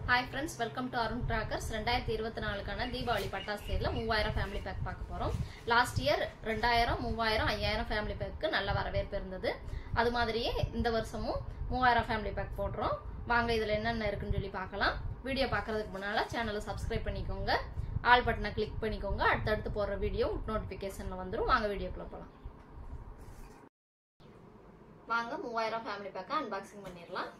hi friends welcome to Arun crackers ரெண்டாயிரத்தி இருபத்தி நாலுக்கான தீபாவளி பட்டாசு சேலில் மூவாயிரம் ஃபேமிலி பேக் பார்க்க போகிறோம் லாஸ்ட் இயர் ரெண்டாயிரம் மூவாயிரம் ஐயாயிரம் ஃபேமிலி பேக்கு நல்ல வரவேற்பு இருந்தது அது மாதிரியே இந்த வருஷமும் மூவாயிரம் ஃபேமிலி பேக் போடுறோம் வாங்க இதில் என்னென்ன இருக்குன்னு சொல்லி பார்க்கலாம் வீடியோ பார்க்கறதுக்கு முன்னால் சேனலை சப்ஸ்கிரைப் பண்ணிக்கோங்க ஆல் பட்டனை கிளிக் பண்ணிக்கோங்க அடுத்தடுத்து போடுற வீடியோ நோட்டிஃபிகேஷனில் வந்துடும் வாங்க வீடியோக்குள்ளே போகலாம் வாங்க மூவாயிரம் ஃபேமிலி பேக்கை அன்பாக்சிங் பண்ணிடலாம்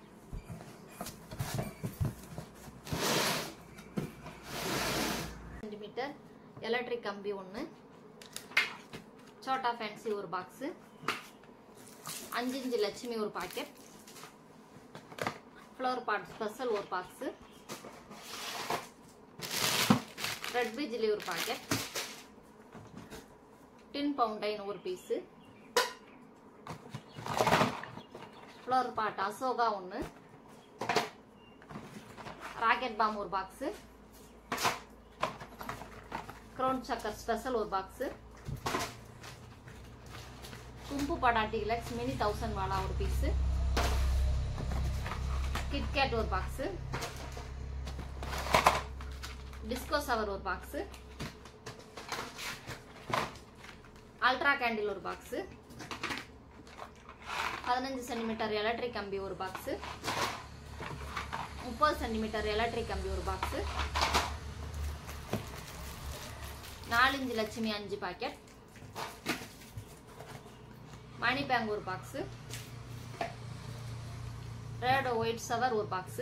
சென்டிமீட்டர் எலக்ட்ரிக் கம்பி ஒன்று சோட்டா ஃபேன்சி ஒரு பாக்ஸு அஞ்சு இஞ்சு லட்சுமி ஒரு பாக்கெட் ஃப்ளவர் பாட் ஸ்பெஷல் ஒரு பாக்ஸு ரெட் பிஜிலி ஒரு பாக்கெட் டின் பவுண்டைன் ஒரு பீஸு ஃப்ளவர் பாட் அசோகா ஒன்று ராக்கெட் பாம் ஒரு பாக்ஸு க்ரௌன் சக்கர் ஸ்பெஷல் ஒரு பாக்ஸு கும்பு படா டீலக்ஸ் மினி தௌசண்ட் வாலா ஒரு பீஸு கிட்கேட் ஒரு பாக்ஸு டிஸ்கோ சவர் ஒரு பாக்ஸு அல்ட்ரா கேண்டில் ஒரு பாக்ஸு பதினஞ்சு சென்டிமீட்டர் எலக்ட்ரிக் கம்பி ஒரு பாக்ஸு முப்பது சென்டிமீட்டர் எலக்ட்ரிக் கம்பி ஒரு பாக்ஸு நாலஞ்சு லட்சுமி அஞ்சு பாக்கெட் மணி பேங்க் ஒரு பாக்ஸு ரேடோ ஒயிட் சவர் ஒரு பாக்ஸு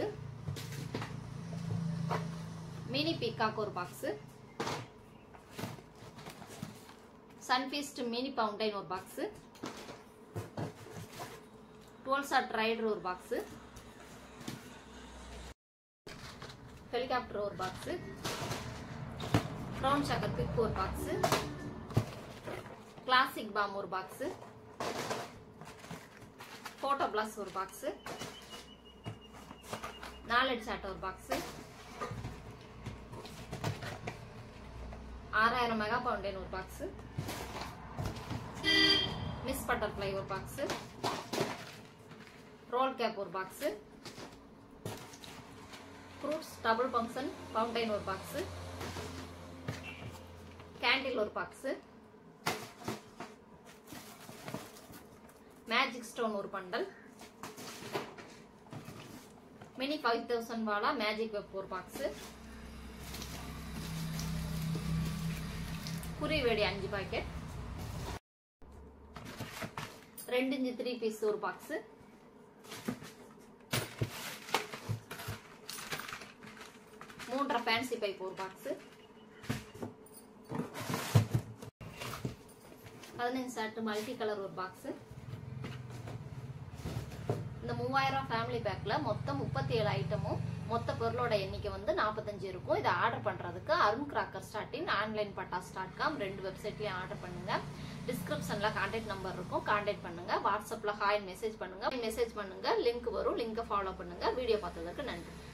மினி பீகாக் ஒரு பாக்ஸு சன்ஃபீஸ்ட் மினி பவுண்டைன் ஒரு பாக்ஸு டுவெல் சாட் ரைடர் ஒரு பாக்ஸு ஹெலிகாப்டர் ஒரு பாக்ஸு ப்ரௌன் சக்கர் பிக் ஒரு பாக்ஸு கிளாசிக் பாம் ஒரு பாக்ஸு ஃபோட்டோ பிளஸ் ஒரு பாக்ஸு நாலடி சாட்டை ஒரு பாக்ஸு ஆறாயிரம் மெகா பவுண்டைன் ஒரு பாக்ஸு மிஸ் பட்டர்ஃப்ளை ஒரு பாக்ஸு ரோல் கேப் ஒரு box fruits double function fountain ஒரு பாக்ஸு கேண்டில் ஒரு பாக்ஸு மேஜிக் ஸ்டோன் ஒரு bundle mini five thousand wala magic web ஒரு பாக்ஸு குறி வேடி அஞ்சு பாக்கெட் ரெண்டு இஞ்சு த்ரீ பீஸ் ஒரு பாக்ஸு மூன்றரை ஃபேன்சி பைப் ஒரு பாக்ஸு பதினஞ்சு ஷர்ட் மல்டி கலர் ஒரு பாக்ஸு இந்த மூவாயிரம் ஃபேமிலி பேக்கில் மொத்தம் முப்பத்தி ஏழு ஐட்டமும் மொத்த பொருளோட எண்ணிக்கை வந்து நாற்பத்தஞ்சு இருக்கும் இதை ஆர்டர் பண்ணுறதுக்கு அருண் கிராக்கர் ஸ்டார்டின் ஆன்லைன் பட்டாஸ் டாட் காம் ரெண்டு வெப்சைட்லையும் ஆர்டர் பண்ணுங்க டிஸ்கிரிப்ஷனில் கான்டாக்ட் நம்பர் இருக்கும் கான்டாக்ட் பண்ணுங்க வாட்ஸ்அப்பில் ஹாய் மெசேஜ் பண்ணுங்க மெசேஜ் பண்ணுங்க லிங்க் வரும் லிங்கை ஃபாலோ பண்ணுங்க வீடியோ பார்த்ததுக்கு நன்றி